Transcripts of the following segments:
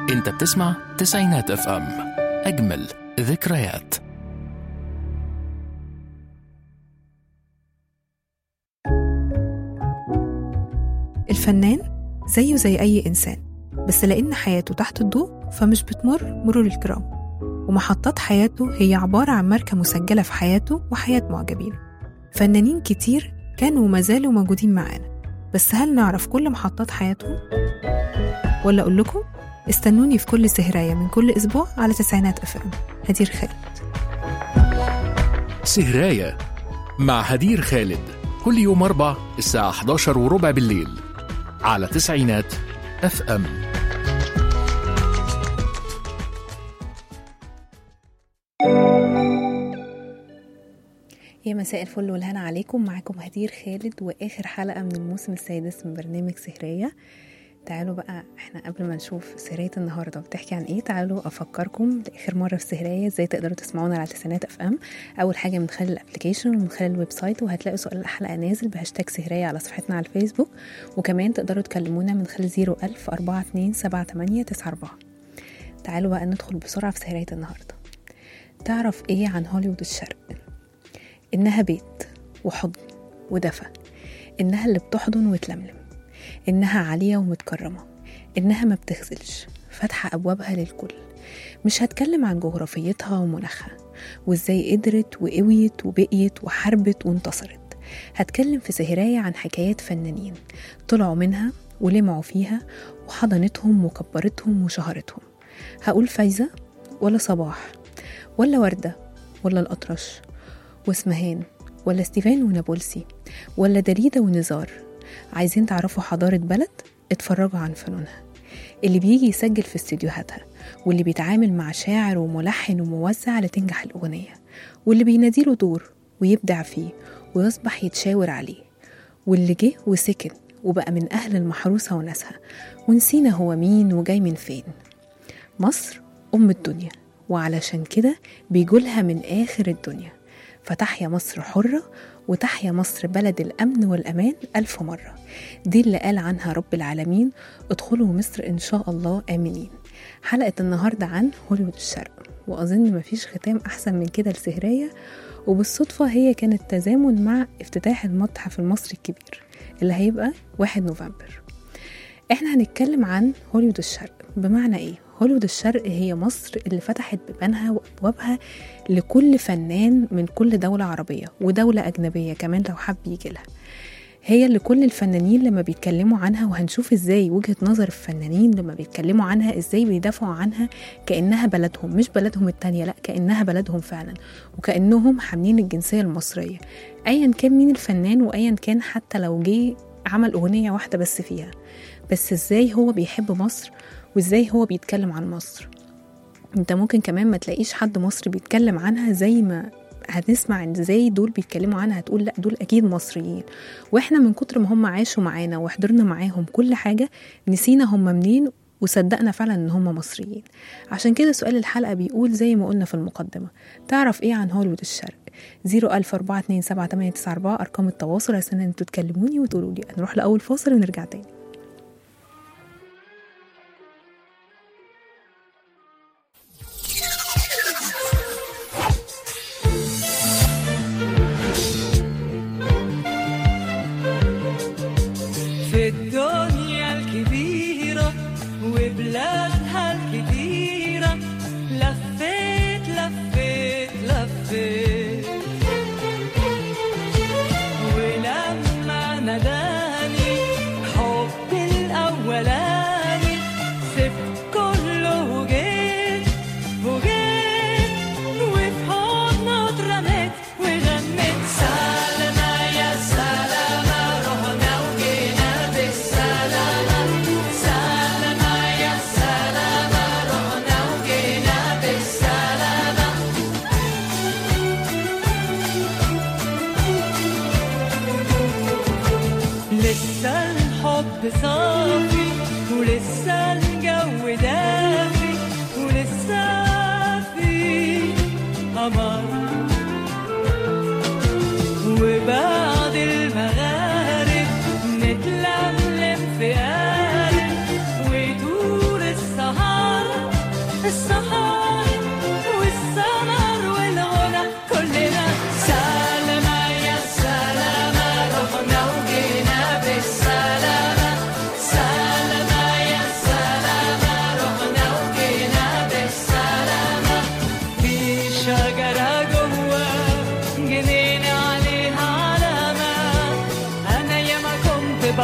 انت بتسمع تسعينات اف ام اجمل ذكريات الفنان زيه زي أي إنسان بس لأن حياته تحت الضوء فمش بتمر مرور الكرام ومحطات حياته هي عبارة عن ماركة مسجلة في حياته وحياة معجبينه فنانين كتير كانوا وما زالوا موجودين معانا بس هل نعرف كل محطات حياتهم؟ ولا أقول لكم استنوني في كل سهراية من كل أسبوع على تسعينات أف أم هدير خالد سهراية مع هدير خالد كل يوم أربع الساعة 11 وربع بالليل على تسعينات اف ام يا مساء الفل والهنا عليكم معاكم هدير خالد واخر حلقه من الموسم السادس من برنامج سهريه تعالوا بقى احنا قبل ما نشوف سهرية النهاردة بتحكي عن ايه تعالوا افكركم لاخر مرة في سهرية ازاي تقدروا تسمعونا على تسعينات اف ام اول حاجة من خلال الابلكيشن ومن خلال الويب سايت وهتلاقوا سؤال الحلقة نازل بهاشتاج سهرية على صفحتنا على الفيسبوك وكمان تقدروا تكلمونا من خلال 01000 42 78 94 تعالوا بقى ندخل بسرعة في سهرية النهاردة تعرف ايه عن هوليوود الشرق إنها بيت وحضن ودفى إنها اللي بتحضن وتلملم إنها عالية ومتكرمة إنها ما بتخذلش فاتحة أبوابها للكل مش هتكلم عن جغرافيتها ومناخها وإزاي قدرت وقويت وبقيت وحاربت وانتصرت هتكلم في سهراية عن حكايات فنانين طلعوا منها ولمعوا فيها وحضنتهم وكبرتهم وشهرتهم هقول فايزة ولا صباح ولا وردة ولا الأطرش واسمهان ولا ستيفان ونابلسي ولا دليدا ونزار عايزين تعرفوا حضارة بلد اتفرجوا عن فنونها اللي بيجي يسجل في استديوهاتها واللي بيتعامل مع شاعر وملحن وموزع لتنجح الأغنية واللي بيناديله دور ويبدع فيه ويصبح يتشاور عليه واللي جه وسكن وبقى من أهل المحروسة وناسها ونسينا هو مين وجاي من فين مصر أم الدنيا وعلشان كده بيجولها من آخر الدنيا فتحيا مصر حرة وتحيا مصر بلد الأمن والأمان ألف مرة دي اللي قال عنها رب العالمين ادخلوا مصر إن شاء الله آمنين حلقة النهاردة عن هوليوود الشرق وأظن مفيش ختام أحسن من كده لسهرية وبالصدفة هي كانت تزامن مع افتتاح المتحف المصري الكبير اللي هيبقى 1 نوفمبر احنا هنتكلم عن هوليوود الشرق بمعنى ايه هوليوود الشرق هي مصر اللي فتحت بيبانها وابوابها لكل فنان من كل دولة عربية ودولة أجنبية كمان لو حب يجي لها هي اللي كل الفنانين لما بيتكلموا عنها وهنشوف ازاي وجهة نظر الفنانين لما بيتكلموا عنها ازاي بيدافعوا عنها كأنها بلدهم مش بلدهم التانية لا كأنها بلدهم فعلا وكأنهم حاملين الجنسية المصرية أيا كان مين الفنان وأيا كان حتى لو جه عمل أغنية واحدة بس فيها بس ازاي هو بيحب مصر وازاي هو بيتكلم عن مصر انت ممكن كمان ما تلاقيش حد مصري بيتكلم عنها زي ما هتسمع ان ازاي دول بيتكلموا عنها هتقول لا دول اكيد مصريين واحنا من كتر ما هم عاشوا معانا وحضرنا معاهم كل حاجه نسينا هم منين وصدقنا فعلا ان هم مصريين عشان كده سؤال الحلقه بيقول زي ما قلنا في المقدمه تعرف ايه عن هوليوود الشرق 004278994 ارقام التواصل عشان انتوا تكلموني وتقولوا لي نروح لاول فاصل ونرجع تاني في الدنيا الكبيرة وبلادها الكتيرة لفيت لفيت لفيت ولما ناداني حبي الأولاني سبت كله وجيت وجيت وفي حضنه اترميت وغنيت سلامة يا سلامة رحنا وجينا بالسلامة سلامة يا سلامة رحنا وجينا بالسلامة لسه الحب صافي ولسه الجو دافي ولسه في قمر وبعد المغارب نتلملم في قارب ويدور السهر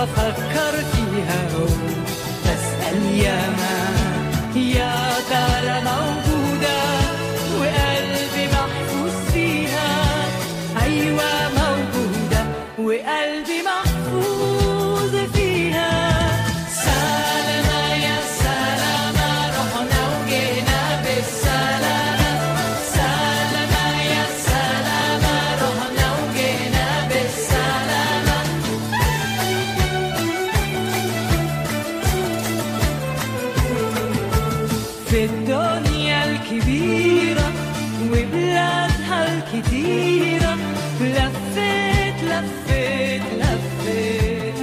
بفكر فيها بسأل ياما يا ترى موجودة وقلبي محفوظ فيها أيوة موجودة وقلبي محفوظ فيها سلامة يا سلامة رحنا وجينا بالسلامة سلامة يا سلامة رحنا وجينا بالسلامة في الدنيا الكبيرة وبلادها الكتيرة لفيت لفيت لفيت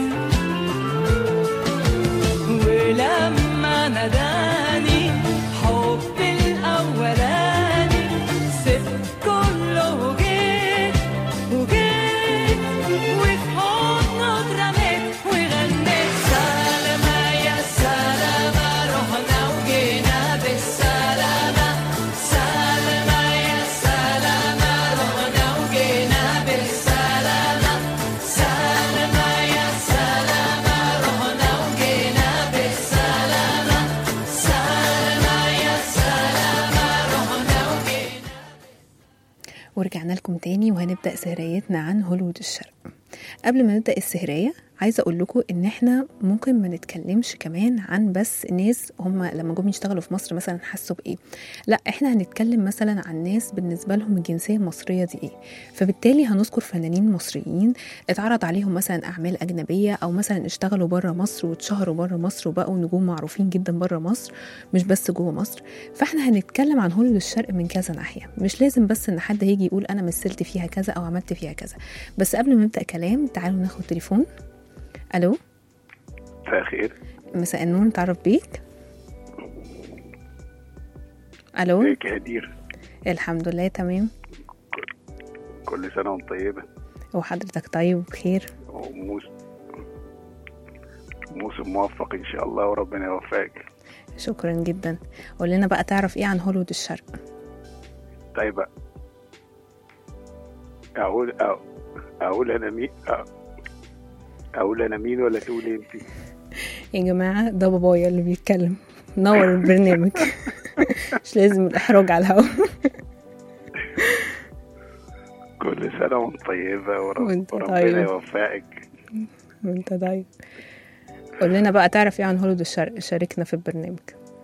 ولما ناداني حبي الأولاني سبت كله وجيت وجيت وفي حضنه اترميت وغنيت سلامة يا سلامة رحنا وجينا بالسلامة سلامة يا سلامة رحنا وجينا بالسلامة سلامة يا سلامة رحنا وجينا بالسلامة سلامة يا سلامة رحنا وجينا ورجعنا لكم تاني وهنبدأ سهريتنا عن هوليوود الشرق قبل ما نبدأ السهرية عايزة أقول لكم إن إحنا ممكن ما نتكلمش كمان عن بس ناس هم لما جم يشتغلوا في مصر مثلا حسوا بإيه لا إحنا هنتكلم مثلا عن ناس بالنسبة لهم الجنسية المصرية دي إيه فبالتالي هنذكر فنانين مصريين اتعرض عليهم مثلا أعمال أجنبية أو مثلا اشتغلوا بره مصر واتشهروا بره مصر وبقوا نجوم معروفين جدا بره مصر مش بس جوه مصر فاحنا هنتكلم عن هوليوود الشرق من كذا ناحيه مش لازم بس ان حد هيجي يقول انا مثلت فيها كذا او عملت فيها كذا بس قبل ما نبدا كلام تعالوا ناخد تليفون الو مساء الخير مساء النور نتعرف بيك الو ازيك يا هدير الحمد لله تمام كل سنة وانت طيبة وحضرتك طيب وبخير وموس موسم موفق ان شاء الله وربنا يوفقك شكرا جدا قول لنا بقى تعرف ايه عن هوليوود الشرق طيب اقول أقول, اقول انا مين أ- اقول انا مين ولا تقولي انت يا جماعه ده بابايا اللي بيتكلم نور البرنامج مش لازم الاحراج على الهوا كل سنة وانت طيبة ورب وانت وربنا طيب. يوفقك وانت طيب قول لنا بقى تعرف ايه عن هوليوود الشرق شاركنا في البرنامج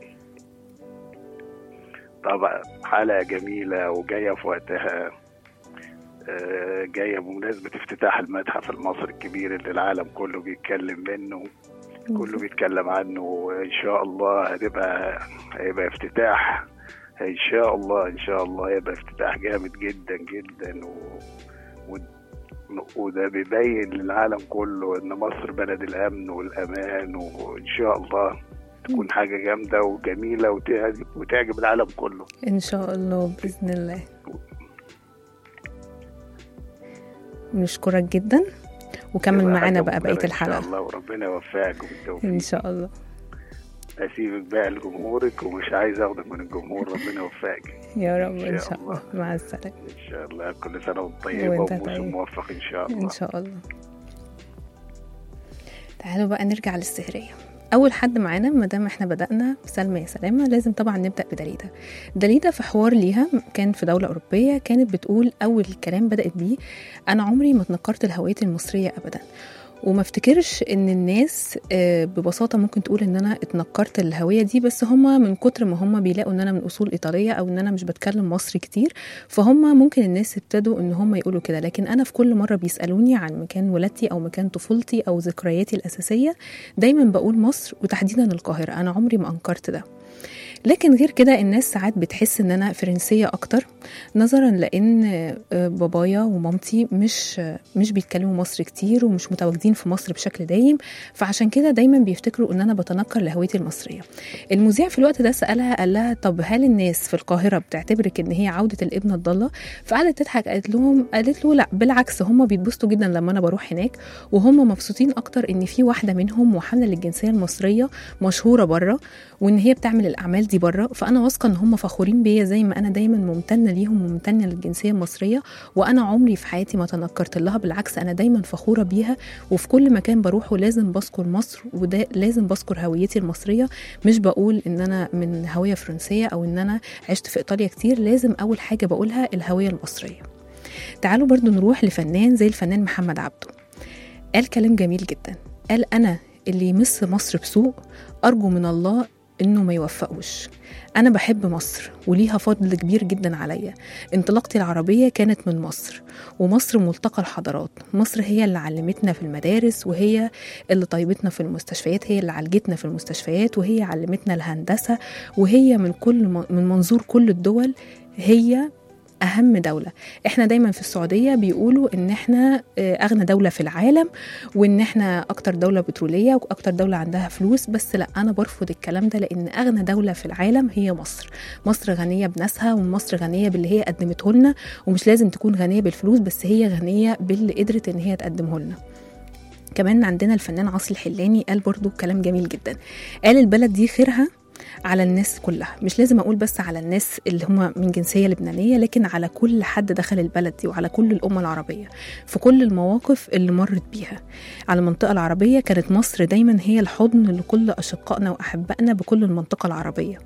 طبعا حلقة جميلة وجاية في وقتها آه، جاية بمناسبة افتتاح المتحف المصري الكبير اللي العالم كله بيتكلم منه كله بيتكلم عنه وإن شاء الله هتبقى هيبقى افتتاح إن شاء الله إن شاء الله هيبقى افتتاح جامد جدا جدا و... و... وده بيبين للعالم كله إن مصر بلد الأمن والأمان وإن شاء الله تكون حاجة جامدة وجميلة وتعجب, وتعجب العالم كله ان شاء الله باذن الله نشكرك جدا وكمل تبقى معانا حاجة بقى مبهرة بقيه إن شاء الحلقه الله وربنا يوفقك وبالتوفيق ان شاء الله أسيبك بقى لجمهورك ومش عايز أخدك من الجمهور ربنا يوفقك يا رب إن ان شاء شاء الله الله. مع السلامه إن شاء الله كل سنة وأنت طيبة وأنت وموسم طيب. موفق إن شاء الله ان شاء الله تعالوا بقى نرجع للسهريه اول حد معانا ما دام احنا بدانا بسلمى يا سلامه لازم طبعا نبدا بدليدا دليدا في حوار ليها كان في دوله اوروبيه كانت بتقول اول كلام بدات بيه انا عمري ما اتنكرت الهوية المصريه ابدا وما افتكرش ان الناس آه، ببساطه ممكن تقول ان انا اتنكرت الهويه دي بس هما من كتر ما هما بيلاقوا ان انا من اصول ايطاليه او ان انا مش بتكلم مصري كتير فهم ممكن الناس ابتدوا ان هم يقولوا كده لكن انا في كل مره بيسالوني عن مكان ولادتي او مكان طفولتي او ذكرياتي الاساسيه دايما بقول مصر وتحديدا القاهره انا عمري ما انكرت ده لكن غير كده الناس ساعات بتحس ان انا فرنسيه اكتر نظرا لان آه، بابايا ومامتي مش آه، مش بيتكلموا مصري كتير ومش متواجدين في مصر بشكل دايم فعشان كده دايما بيفتكروا ان انا بتنكر لهويتي المصريه المذيع في الوقت ده سالها قال لها طب هل الناس في القاهره بتعتبرك ان هي عوده الابنه الضاله فقعدت تضحك قالت لهم قالت له لا بالعكس هم بيتبسطوا جدا لما انا بروح هناك وهم مبسوطين اكتر ان في واحده منهم محامله للجنسيه المصريه مشهوره بره وان هي بتعمل الاعمال دي بلدي بره فانا واثقه ان هم فخورين بيا زي ما انا دايما ممتنه ليهم وممتنه للجنسيه المصريه وانا عمري في حياتي ما تنكرت لها بالعكس انا دايما فخوره بيها وفي كل مكان بروحه لازم بذكر مصر وده لازم بذكر هويتي المصريه مش بقول ان انا من هويه فرنسيه او ان انا عشت في ايطاليا كتير لازم اول حاجه بقولها الهويه المصريه تعالوا برضو نروح لفنان زي الفنان محمد عبده قال كلام جميل جدا قال انا اللي يمس مصر بسوء ارجو من الله انه ما يوفقوش انا بحب مصر وليها فضل كبير جدا عليا انطلاقتي العربيه كانت من مصر ومصر ملتقى الحضارات مصر هي اللي علمتنا في المدارس وهي اللي طيبتنا في المستشفيات هي اللي عالجتنا في المستشفيات وهي علمتنا الهندسه وهي من كل من منظور كل الدول هي اهم دوله احنا دايما في السعوديه بيقولوا ان احنا آه، اغنى دوله في العالم وان احنا اكتر دوله بتروليه واكتر دوله عندها فلوس بس لا انا برفض الكلام ده لان اغنى دوله في العالم هي مصر مصر غنيه بناسها ومصر غنيه باللي هي قدمته لنا ومش لازم تكون غنيه بالفلوس بس هي غنيه باللي قدرت ان هي تقدمه لنا كمان عندنا الفنان عاصي الحلاني قال برضو كلام جميل جدا قال البلد دي خيرها على الناس كلها مش لازم اقول بس على الناس اللي هم من جنسيه لبنانيه لكن على كل حد دخل البلد دي وعلى كل الامه العربيه في كل المواقف اللي مرت بيها على المنطقه العربيه كانت مصر دايما هي الحضن لكل اشقائنا واحبائنا بكل المنطقه العربيه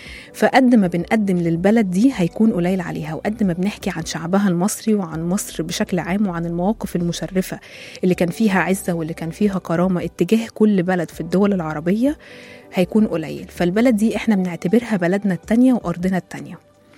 فقد ما بنقدم للبلد دي هيكون قليل عليها وقد ما بنحكي عن شعبها المصري وعن مصر بشكل عام وعن المواقف المشرفة اللي كان فيها عزة واللي كان فيها كرامة اتجاه كل بلد في الدول العربية هيكون قليل فالبلد دي احنا بنعتبرها بلدنا التانية وأرضنا التانية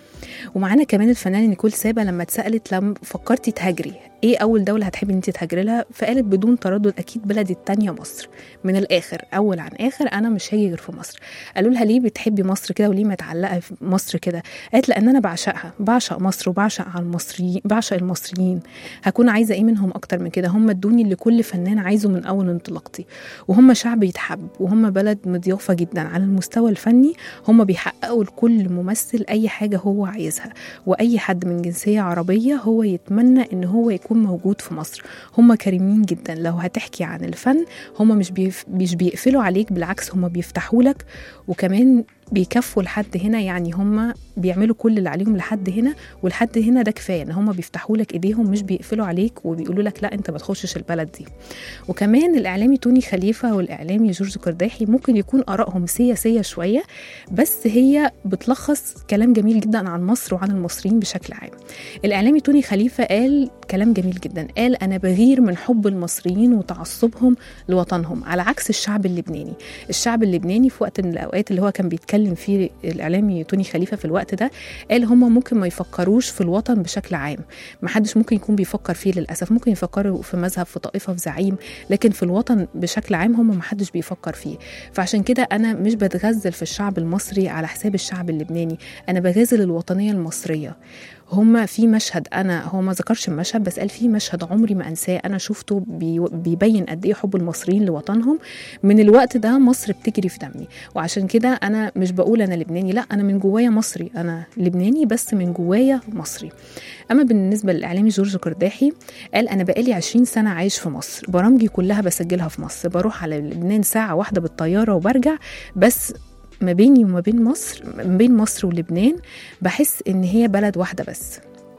ومعانا كمان الفنانة نيكول سابا لما اتسألت لما فكرتي تهاجري ايه اول دولة هتحبي ان انت تهاجري لها فقالت بدون تردد اكيد بلدي التانية مصر من الاخر اول عن اخر انا مش هاجي غير في مصر قالوا لها ليه بتحبي مصر كده وليه متعلقة في مصر كده قالت لان انا بعشقها بعشق مصر وبعشق على المصريين بعشق المصريين هكون عايزة ايه منهم اكتر من كده هم ادوني اللي كل فنان عايزه من اول انطلاقتي وهم شعب يتحب وهم بلد مضيافة جدا على المستوى الفني هم بيحققوا لكل ممثل اي حاجة هو عايزها واي حد من جنسية عربية هو يتمنى ان هو يكون موجود في مصر هم كريمين جدا لو هتحكي عن الفن هم مش بيف... مش بيقفلوا عليك بالعكس هم بيفتحوا لك وكمان بيكفوا لحد هنا يعني هم بيعملوا كل اللي عليهم لحد هنا ولحد هنا ده كفايه ان هم بيفتحوا لك ايديهم مش بيقفلوا عليك وبيقولوا لك لا انت ما تخشش البلد دي وكمان الاعلامي توني خليفه والاعلامي جورج قرداحي ممكن يكون ارائهم سياسيه شويه بس هي بتلخص كلام جميل جدا عن مصر وعن المصريين بشكل عام الاعلامي توني خليفه قال كلام جميل جدا قال انا بغير من حب المصريين وتعصبهم لوطنهم على عكس الشعب اللبناني الشعب اللبناني في وقت من الاوقات اللي هو كان بيتكلم فيه الاعلامي توني خليفه في الوقت ده قال هم ممكن ما يفكروش في الوطن بشكل عام ما حدش ممكن يكون بيفكر فيه للاسف ممكن يفكروا في مذهب في طائفه في زعيم لكن في الوطن بشكل عام هم ما حدش بيفكر فيه فعشان كده انا مش بتغزل في الشعب المصري على حساب الشعب اللبناني انا بغازل الوطنيه المصريه هما في مشهد انا هو ما ذكرش المشهد بس قال في مشهد عمري ما انساه انا شفته بي بيبين قد ايه حب المصريين لوطنهم من الوقت ده مصر بتجري في دمي وعشان كده انا مش بقول انا لبناني لا انا من جوايا مصري انا لبناني بس من جوايا مصري اما بالنسبه للاعلامي جورج قرداحي قال انا بقالي 20 سنه عايش في مصر برامجي كلها بسجلها في مصر بروح على لبنان ساعه واحده بالطياره وبرجع بس ما بيني وما بين مصر ما بين مصر ولبنان بحس ان هي بلد واحده بس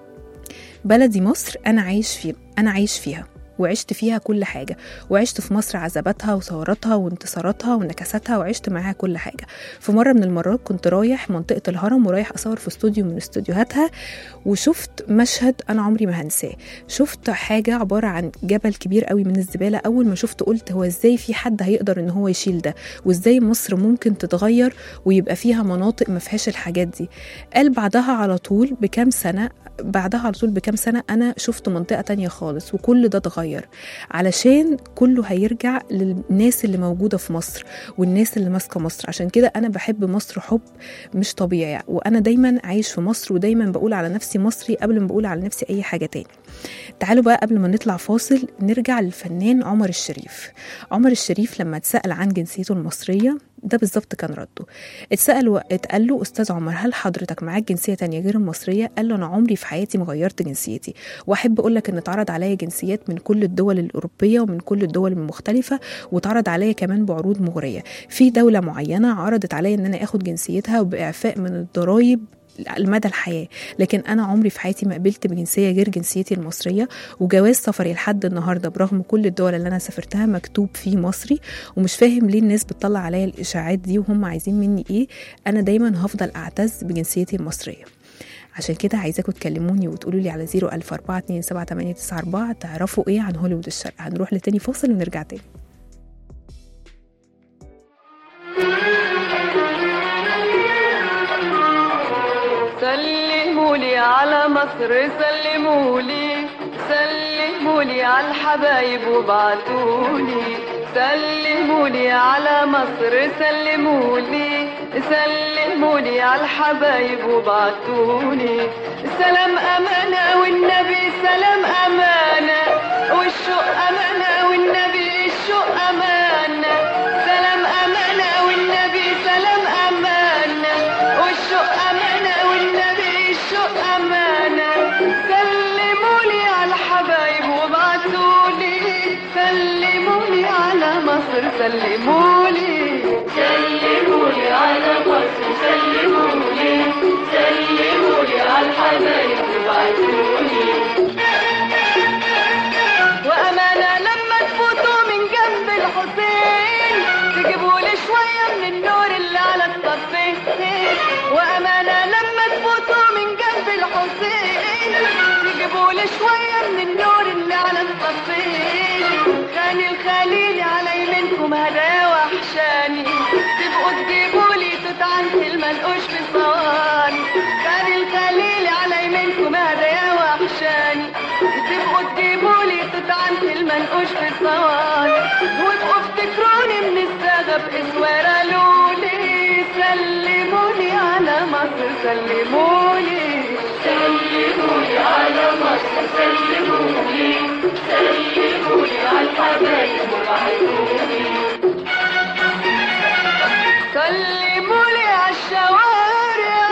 بلدي مصر انا عايش فيه انا عايش فيها وعشت فيها كل حاجة وعشت في مصر عذاباتها وثوراتها وانتصاراتها ونكساتها وعشت معاها كل حاجة في مرة من المرات كنت رايح منطقة الهرم ورايح أصور في استوديو من استوديوهاتها وشفت مشهد أنا عمري ما هنساه شفت حاجة عبارة عن جبل كبير قوي من الزبالة أول ما شفت قلت هو إزاي في حد هيقدر إن هو يشيل ده وإزاي مصر ممكن تتغير ويبقى فيها مناطق ما فيهاش الحاجات دي قال بعدها على طول بكام سنة بعدها على طول بكام سنة أنا شفت منطقة تانية خالص وكل ده اتغير علشان كله هيرجع للناس اللي موجودة في مصر والناس اللي ماسكة مصر عشان كده أنا بحب مصر حب مش طبيعي وأنا دايما عايش في مصر ودايما بقول على نفسي مصري قبل ما بقول على نفسي أي حاجة تاني تعالوا بقى قبل ما نطلع فاصل نرجع للفنان عمر الشريف عمر الشريف لما اتسأل عن جنسيته المصرية ده بالظبط كان رده اتسال و- اتقال له استاذ عمر هل حضرتك معاك جنسيه تانية غير المصريه قال له انا عمري في حياتي ما غيرت جنسيتي واحب اقول لك ان اتعرض عليا جنسيات من كل الدول الاوروبيه ومن كل الدول المختلفه واتعرض عليا كمان بعروض مغريه في دوله معينه عرضت عليا ان انا اخد جنسيتها باعفاء من الضرايب مدى الحياه لكن انا عمري في حياتي ما قبلت بجنسيه غير جنسيتي المصريه وجواز سفري لحد النهارده برغم كل الدول اللي انا سافرتها مكتوب فيه مصري ومش فاهم ليه الناس بتطلع عليا الاشاعات دي وهم عايزين مني ايه انا دايما هفضل اعتز بجنسيتي المصريه عشان كده عايزاكم تكلموني وتقولوا لي على 004278994 تعرفوا ايه عن هوليوود الشرق هنروح لتاني فاصل ونرجع تاني سلمولي على مصر سلمولي سلمولي على الحبايب وبعتولي سلمولي على مصر سلمولي سلمولي على الحبايب وبعتولي سلام أمانة والنبي سلام أمانة والشوق أمانة والنبي الشوق أمانة سلام أمانة والنبي سلام أمانة والشوق أمانة والنبي الشوق أمانة سلمولي على الحبايب وبعتولي سلمولي على مصر سلمولي سلمولي على مصر سلمولي سلمولي على الحبايب وبعتولي وأمانة لما تفوتوا من جنب الحسين تجيبوا لي شوية من النور اللي على الطفين وأمانة لما تفوتوا من جنب الحسين تجيبوا لي شوية من النور اللي على الطفين خاني الخليل على يمينكم هدايا وحشاني تبقوا تجيبوا لي توت عنتي المنقوش في صواني خاني الخليل على يمينكم هدايا وحشاني تبقوا تجيبوا لي توت عنتي المنقوش في صواني وابقوا افتكروني من السغب اسوارة لولي سلموني على مصر سلموني سلموني على مصر سلموني سلموني على الحبايب وبعتوني سلمولي على الشوارع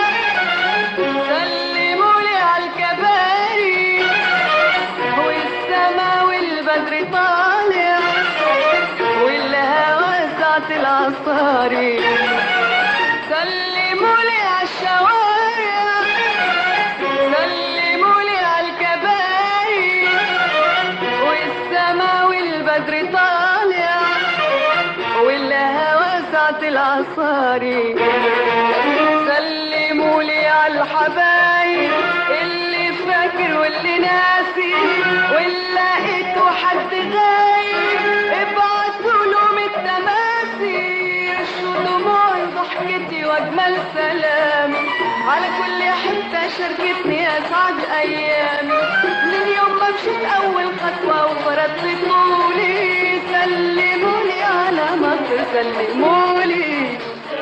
سلمولي على الكباري والسما والبدر طالع والهوى ساعة العصاري سلمولي على الشوارع سلمولي على الكباري والسما والبدر طالع والهوى ساعة العصاري سلمولي على الحبايب اللي فاكر واللي ناسي واللي لقيته حد غايب ابعتوا لهم التماثيل شو دموعي ضحكتي واجمل سلامي على كل حتة شاركتني اسعد ايامي من يوم ما مشيت اول خطوة وفرضت طولي سلموني على مصر سلمولي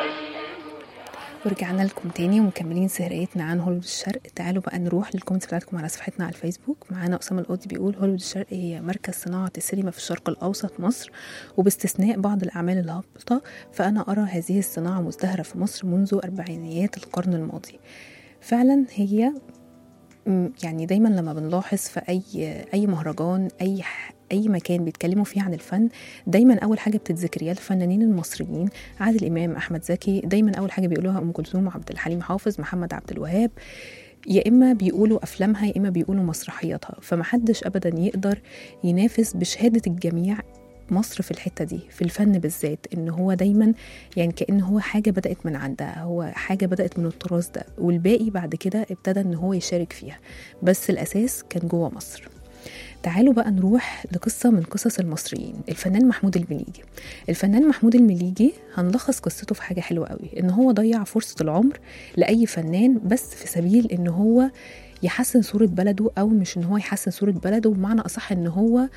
ورجعنا لكم تاني ومكملين سهريتنا عن هوليوود الشرق تعالوا بقى نروح للكومنتس بتاعتكم على صفحتنا على الفيسبوك معانا أسامة القاضي بيقول هوليوود الشرق هي مركز صناعة السينما في الشرق الأوسط مصر وباستثناء بعض الأعمال الهابطة فأنا أرى هذه الصناعة مزدهرة في مصر منذ أربعينيات القرن الماضي فعلا هي م، يعني دايما لما بنلاحظ في اي اي مهرجان اي ح- اي مكان بيتكلموا فيه عن الفن دايما اول حاجه بتتذكر يا الفنانين المصريين عادل امام احمد زكي دايما اول حاجه بيقولوها ام كلثوم عبد الحليم حافظ محمد عبد الوهاب يا اما بيقولوا افلامها يا اما بيقولوا مسرحياتها فمحدش ابدا يقدر ينافس بشهاده الجميع مصر في الحته دي في الفن بالذات ان هو دايما يعني كان هو حاجه بدات من عندها هو حاجه بدات من التراث ده والباقي بعد كده ابتدى ان هو يشارك فيها بس الاساس كان جوه مصر تعالوا بقى نروح لقصة من قصص المصريين الفنان محمود المليجي الفنان محمود المليجي هنلخص قصته في حاجة حلوة قوي ان هو ضيع فرصة العمر لأي فنان بس في سبيل ان هو يحسن صورة بلده او مش ان هو يحسن صورة بلده بمعنى اصح ان هو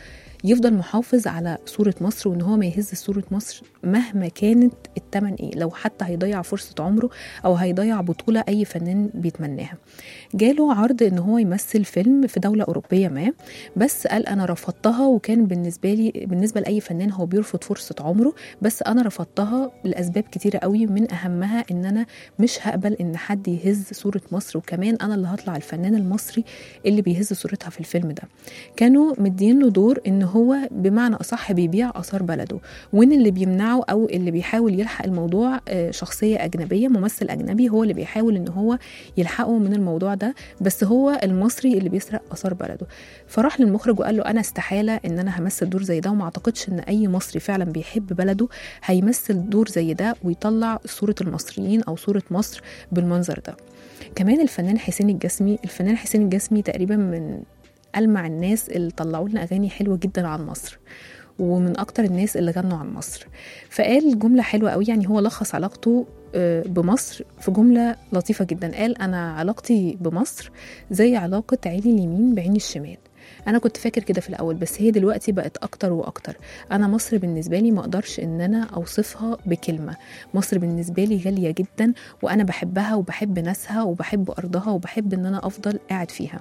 يفضل محافظ على صورة مصر وإن هو ما يهز صورة مصر مهما كانت التمن إيه لو حتى هيضيع فرصة عمره أو هيضيع بطولة أي فنان بيتمناها جاله عرض إن هو يمثل فيلم في دولة أوروبية ما بس قال أنا رفضتها وكان بالنسبة لي بالنسبة لأي فنان هو بيرفض فرصة عمره بس أنا رفضتها لأسباب كتيرة قوي من أهمها إن أنا مش هقبل إن حد يهز صورة مصر وكمان أنا اللي هطلع الفنان المصري اللي بيهز صورتها في الفيلم ده كانوا مدين له دور إن هو بمعنى أصح بيبيع آثار بلده وإن اللي بيمنعه أو اللي بيحاول يلحق الموضوع آه، شخصية أجنبية ممثل أجنبي هو اللي بيحاول إن هو يلحقه من الموضوع ده بس هو المصري اللي بيسرق آثار بلده فراح للمخرج وقال له أنا استحالة إن أنا همثل دور زي ده وما أعتقدش إن أي مصري فعلا بيحب بلده هيمثل دور زي ده ويطلع صورة المصريين أو صورة مصر بالمنظر ده كمان الفنان حسين الجسمي الفنان حسين الجسمي تقريبا من ألمع الناس اللي طلعوا لنا أغاني حلوة جدا عن مصر ومن أكتر الناس اللي غنوا عن مصر فقال جملة حلوة قوي يعني هو لخص علاقته آه، بمصر في جملة لطيفة جدا قال أنا علاقتي بمصر زي علاقة عيني اليمين بعين الشمال انا كنت فاكر كده في الاول بس هي دلوقتي بقت اكتر واكتر انا مصر بالنسبه لي ما اقدرش ان انا اوصفها بكلمه مصر بالنسبه لي غاليه جدا وانا بحبها وبحب ناسها وبحب ارضها وبحب ان انا افضل قاعد فيها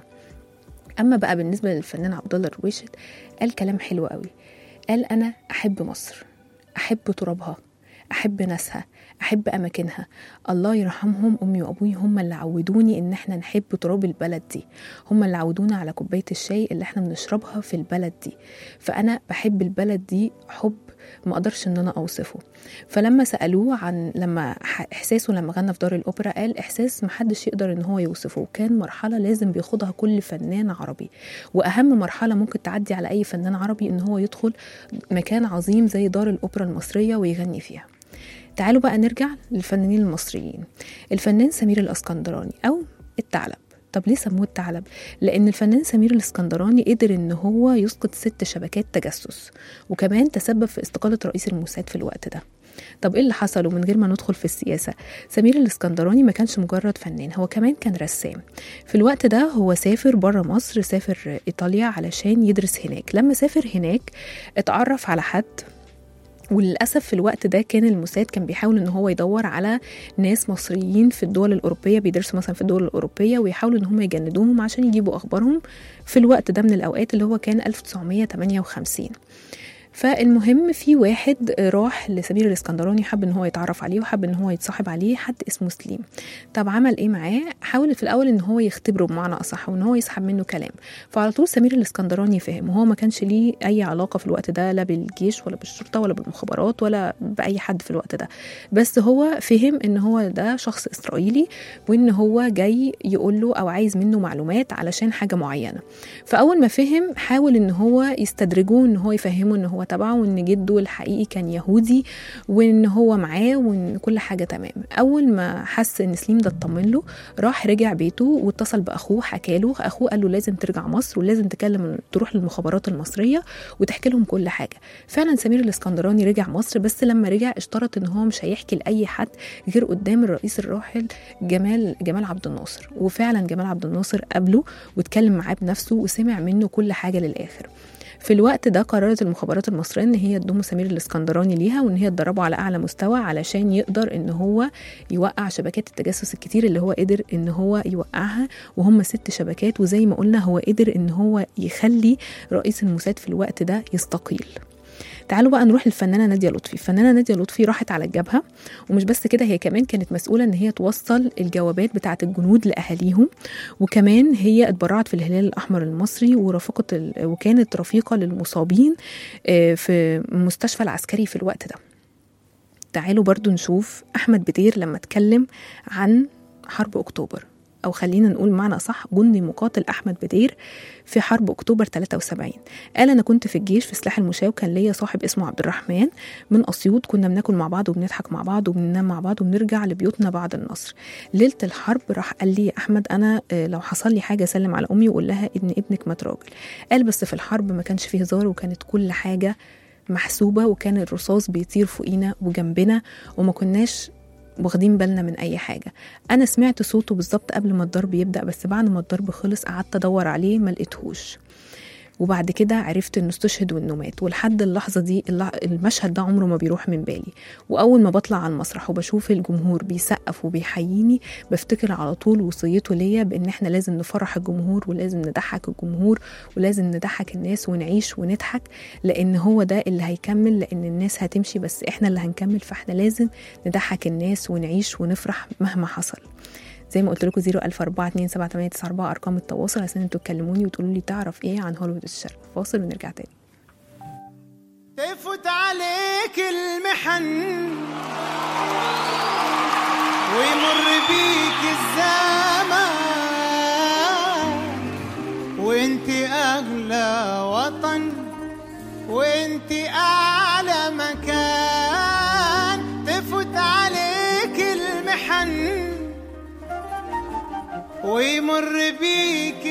اما بقى بالنسبه للفنان عبد الله الرويشد قال كلام حلو قوي قال انا احب مصر احب ترابها احب ناسها احب اماكنها الله يرحمهم امي وابوي هم اللي عودوني ان احنا نحب تراب البلد دي هم اللي عودونا على كوبايه الشاي اللي احنا بنشربها في البلد دي فانا بحب البلد دي حب ما اقدرش ان انا اوصفه فلما سالوه عن لما ح- احساسه لما غنى في دار الاوبرا قال احساس محدش يقدر ان هو يوصفه كان مرحله لازم بيخوضها كل فنان عربي واهم مرحله ممكن تعدي على اي فنان عربي ان هو يدخل مكان عظيم زي دار الاوبرا المصريه ويغني فيها تعالوا بقى نرجع للفنانين المصريين الفنان سمير الاسكندراني او الثعلب طب ليه سموه الثعلب؟ لأن الفنان سمير الاسكندراني قدر إن هو يسقط ست شبكات تجسس وكمان تسبب في استقالة رئيس الموساد في الوقت ده طب ايه اللي حصل ومن غير ما ندخل في السياسه سمير الاسكندراني ما كانش مجرد فنان هو كمان كان رسام في الوقت ده هو سافر بره مصر سافر ايطاليا علشان يدرس هناك لما سافر هناك اتعرف على حد وللاسف في الوقت ده كان الموساد كان بيحاول ان هو يدور على ناس مصريين في الدول الاوروبيه بيدرسوا مثلا في الدول الاوروبيه ويحاولوا ان هم يجندوهم عشان يجيبوا اخبارهم في الوقت ده من الاوقات اللي هو كان 1958 فالمهم في واحد راح لسمير الاسكندراني حب ان هو يتعرف عليه وحب ان هو يتصاحب عليه حد اسمه سليم طب عمل ايه معاه حاول في الاول ان هو يختبره بمعنى اصح وان هو يسحب منه كلام فعلى طول سمير الاسكندراني فهم وهو ما كانش ليه اي علاقه في الوقت ده لا بالجيش ولا بالشرطه ولا بالمخابرات ولا باي حد في الوقت ده بس هو فهم ان هو ده شخص اسرائيلي وان هو جاي يقول له او عايز منه معلومات علشان حاجه معينه فاول ما فهم حاول ان هو يستدرجه ان هو يفهمه ان هو تبعه وان جده الحقيقي كان يهودي وان هو معاه وان كل حاجه تمام اول ما حس ان سليم ده اطمن له راح رجع بيته واتصل باخوه حكى له اخوه قال له لازم ترجع مصر ولازم تكلم تروح للمخابرات المصريه وتحكي لهم كل حاجه فعلا سمير الاسكندراني رجع مصر بس لما رجع اشترط ان هو مش هيحكي لاي حد غير قدام الرئيس الراحل جمال جمال عبد الناصر وفعلا جمال عبد الناصر قابله واتكلم معاه بنفسه وسمع منه كل حاجه للاخر في الوقت ده قررت المخابرات المصريه ان هي تضم سمير الاسكندراني ليها وان هي تدربه على اعلى مستوى علشان يقدر ان هو يوقع شبكات التجسس الكتير اللي هو قدر ان هو يوقعها وهم ست شبكات وزي ما قلنا هو قدر ان هو يخلي رئيس الموساد في الوقت ده يستقيل تعالوا بقى نروح للفنانه ناديه لطفي الفنانه ناديه لطفي راحت على الجبهه ومش بس كده هي كمان كانت مسؤوله ان هي توصل الجوابات بتاعه الجنود لاهاليهم وكمان هي اتبرعت في الهلال الاحمر المصري ورافقت ال- وكانت رفيقه للمصابين آه، في المستشفى العسكري في الوقت ده تعالوا برضو نشوف احمد بدير لما اتكلم عن حرب اكتوبر او خلينا نقول معنى صح جندي مقاتل احمد بدير في حرب اكتوبر 73 قال انا كنت في الجيش في سلاح المشاة وكان ليا صاحب اسمه عبد الرحمن من اسيوط كنا بناكل مع بعض وبنضحك مع بعض وبننام مع بعض وبنرجع لبيوتنا بعد النصر ليله الحرب راح قال لي يا احمد انا آه، لو حصل لي حاجه سلم على امي وقول لها ان ابنك مات راجل قال بس في الحرب ما كانش فيه هزار وكانت كل حاجه محسوبه وكان الرصاص بيطير فوقينا وجنبنا وما كناش واخدين بالنا من اي حاجه انا سمعت صوته بالظبط قبل ما الضرب يبدا بس بعد ما الضرب خلص قعدت ادور عليه ما لقيتهوش وبعد كده عرفت انه استشهد وانه مات ولحد اللحظه دي الل- المشهد ده عمره ما بيروح من بالي واول ما بطلع على المسرح وبشوف الجمهور بيسقف وبيحييني بفتكر على طول وصيته ليا بان احنا لازم نفرح الجمهور ولازم نضحك الجمهور ولازم نضحك الناس ونعيش ونضحك لان هو ده اللي هيكمل لان الناس هتمشي بس احنا اللي هنكمل فاحنا لازم نضحك الناس ونعيش ونفرح مهما حصل زي ما قلت لكم 014278994 ارقام التواصل عشان انتوا تكلموني وتقولوا لي تعرف ايه عن هوليوود الشرق فاصل ونرجع تاني تفوت عليك المحن ويمر بيك الزمان وانت اغلى وطن وانت اعلى مكان تفوت عليك المحن ويمر بيك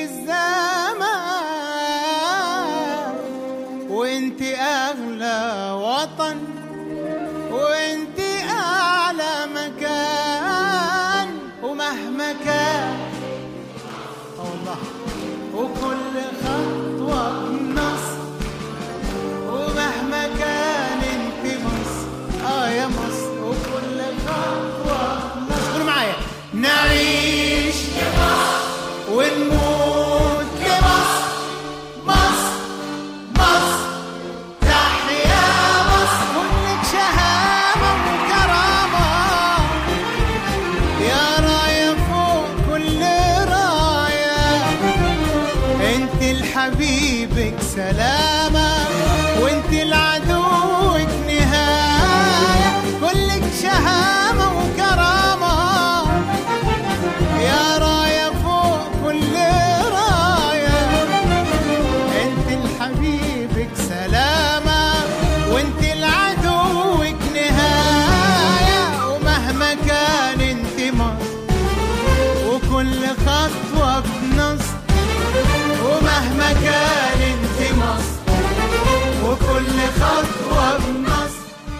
الزمان وانت اغلى وطن وانت اعلى مكان ومهما كان آه والله وكل خطوه بنص ومهما كان انت مصر اه يا مصر وكل خطوه بنص قولوا معايا نعيش ونموت لمصر مصر مصر تحيا مصر كلك شهامة وكرامة يا راية فوق كل راية انت لحبيبك سلامة وانت لعدوك نهاية كلك شهامة وكرامة يا راية فوق كل راية انت لحبيبك سلامة وانت لعدوك نهاية ومهما كان انت مصر وكل خطوة بنص ومهما كان انت مصر وكل خطوة بنص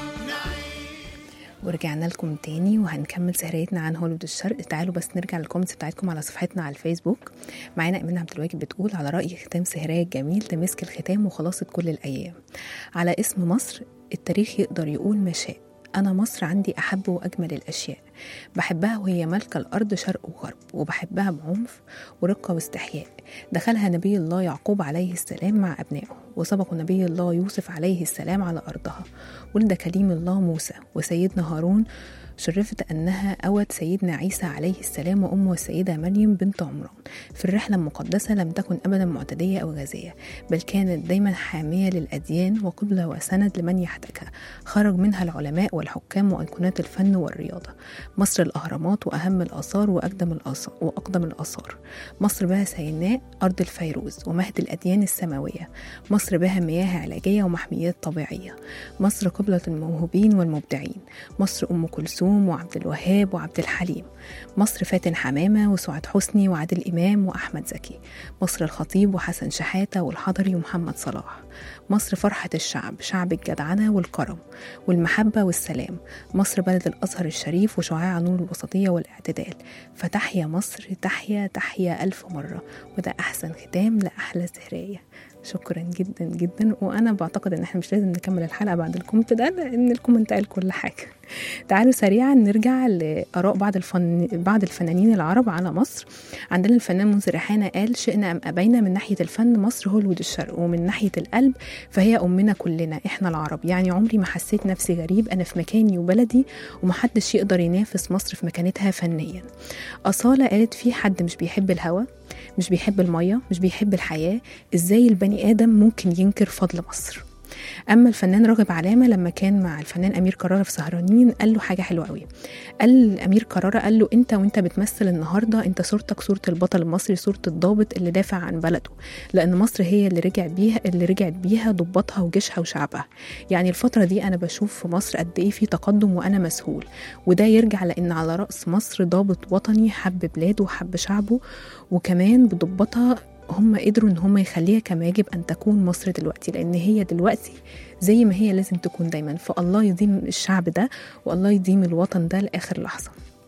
ورجعنا لكم تاني وهنكمل سهريتنا عن هوليوود الشرق تعالوا بس نرجع للكومنتس بتاعتكم على صفحتنا على الفيسبوك معانا امين عبد الواجد بتقول على راي ختام سهرية الجميل ده مسك الختام وخلاصة كل الايام على اسم مصر التاريخ يقدر يقول ما شاء أنا مصر عندي أحب وأجمل الأشياء بحبها وهي مالكة الأرض شرق وغرب وبحبها بعنف ورقة واستحياء دخلها نبي الله يعقوب عليه السلام مع أبنائه وسبق نبي الله يوسف عليه السلام على أرضها ولد كليم الله موسى وسيدنا هارون شرفت أنها أوت سيدنا عيسى عليه السلام وأمه السيدة مريم بنت عمران في الرحلة المقدسة لم تكن أبدا معتدية أو غازية بل كانت دايما حامية للأديان وقبلة وسند لمن يحتاجها خرج منها العلماء والحكام وأيقونات الفن والرياضة مصر الأهرامات وأهم الآثار وأقدم الآثار وأقدم الآثار مصر بها سيناء أرض الفيروز ومهد الأديان السماوية مصر بها مياه علاجية ومحميات طبيعية مصر قبلة الموهوبين والمبدعين مصر أم كلثوم وعبد الوهاب وعبد الحليم مصر فاتن حمامة وسعاد حسني وعادل إمام وأحمد زكي مصر الخطيب وحسن شحاتة والحضري ومحمد صلاح مصر فرحة الشعب شعب الجدعنة والكرم والمحبة والسلام مصر بلد الأزهر الشريف وشعاع نور الوسطية والاعتدال فتحيا مصر تحيا تحيا ألف مرة وده أحسن ختام لأحلى سهرية شكرا جدا جدا وانا بعتقد ان احنا مش لازم نكمل الحلقه بعد الكومنت ده لان الكومنت قال كل حاجه تعالوا سريعا نرجع لاراء بعض الفن بعض الفنانين العرب على مصر عندنا الفنان منذر ريحانه قال شئنا ام ابينا من ناحيه الفن مصر هوليوود الشرق ومن ناحيه القلب فهي امنا كلنا احنا العرب يعني عمري ما حسيت نفسي غريب انا في مكاني وبلدي ومحدش يقدر ينافس مصر في مكانتها فنيا اصاله قالت في حد مش بيحب الهوا مش بيحب المية مش بيحب الحياة ازاي البني آدم ممكن ينكر فضل مصر اما الفنان راغب علامه لما كان مع الفنان امير كرارة في سهرانين قال له حاجه حلوه قوي قال امير كرارة قال له انت وانت بتمثل النهارده انت صورتك صوره البطل المصري صوره الضابط اللي دافع عن بلده لان مصر هي اللي رجع بيها اللي رجعت بيها ضباطها وجيشها وشعبها يعني الفتره دي انا بشوف في مصر قد ايه في تقدم وانا مسهول وده يرجع لان على راس مصر ضابط وطني حب بلاده وحب شعبه وكمان بضباطها هم قدروا ان هم يخليها كما يجب ان تكون مصر دلوقتي لان هي دلوقتي زي ما هي لازم تكون دايما فالله يديم الشعب ده والله يديم الوطن ده لاخر لحظه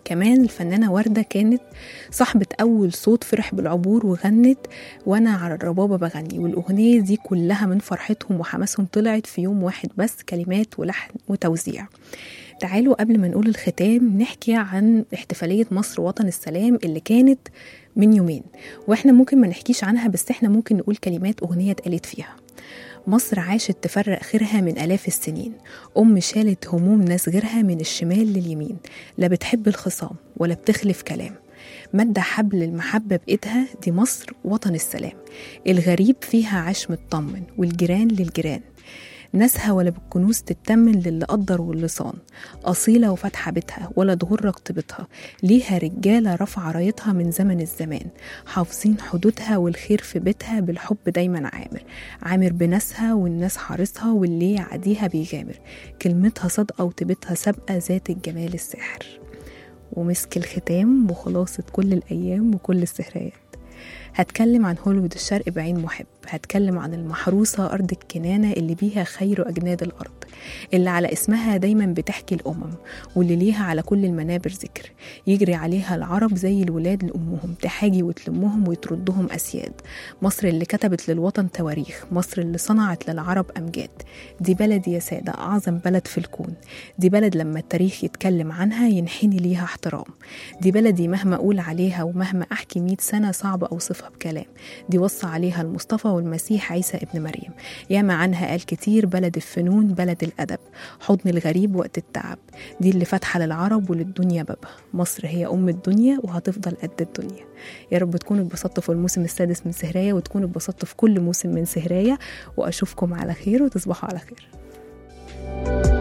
كمان الفنانة وردة كانت صاحبة أول صوت فرح بالعبور وغنت وأنا على الربابة بغني والأغنية دي كلها من فرحتهم وحماسهم طلعت في يوم واحد بس كلمات ولحن وتوزيع تعالوا قبل ما نقول الختام نحكي عن احتفالية مصر وطن السلام اللي كانت من يومين واحنا ممكن ما نحكيش عنها بس احنا ممكن نقول كلمات أغنية اتقالت فيها مصر عاشت تفرق خيرها من آلاف السنين أم شالت هموم ناس غيرها من الشمال لليمين لا بتحب الخصام ولا بتخلف كلام مادة حبل المحبة بإيدها دي مصر وطن السلام الغريب فيها عاش مطمن والجيران للجيران ناسها ولا بالكنوز تتمن للي قدر واللي صان أصيلة وفاتحة بيتها ولا تغر رقبتها ليها رجالة رفع رايتها من زمن الزمان حافظين حدودها والخير في بيتها بالحب دايما عامر عامر بناسها والناس حارسها واللي يعديها بيغامر كلمتها صادقة وطيبتها سابقة ذات الجمال الساحر ومسك الختام وخلاصة كل الأيام وكل السهريات هتكلم عن هوليوود الشرق بعين محب هتكلم عن المحروسة أرض الكنانة اللي بيها خير أجناد الأرض اللي على اسمها دايما بتحكي الأمم واللي ليها على كل المنابر ذكر يجري عليها العرب زي الولاد لأمهم تحاجي وتلمهم وتردهم أسياد مصر اللي كتبت للوطن تواريخ مصر اللي صنعت للعرب أمجاد دي بلد يا سادة أعظم بلد في الكون دي بلد لما التاريخ يتكلم عنها ينحني ليها احترام دي بلدي مهما أقول عليها ومهما أحكي مئة سنة صعب أوصفها بكلام دي وصى عليها المصطفى والمسيح عيسى ابن مريم ياما عنها قال كتير بلد الفنون بلد الأدب حضن الغريب وقت التعب دي اللي فاتحة للعرب وللدنيا بابها مصر هي أم الدنيا وهتفضل قد الدنيا يا رب تكونوا اتبسطتوا في الموسم السادس من سهراية وتكونوا اتبسطتوا في كل موسم من سهراية وأشوفكم على خير وتصبحوا على خير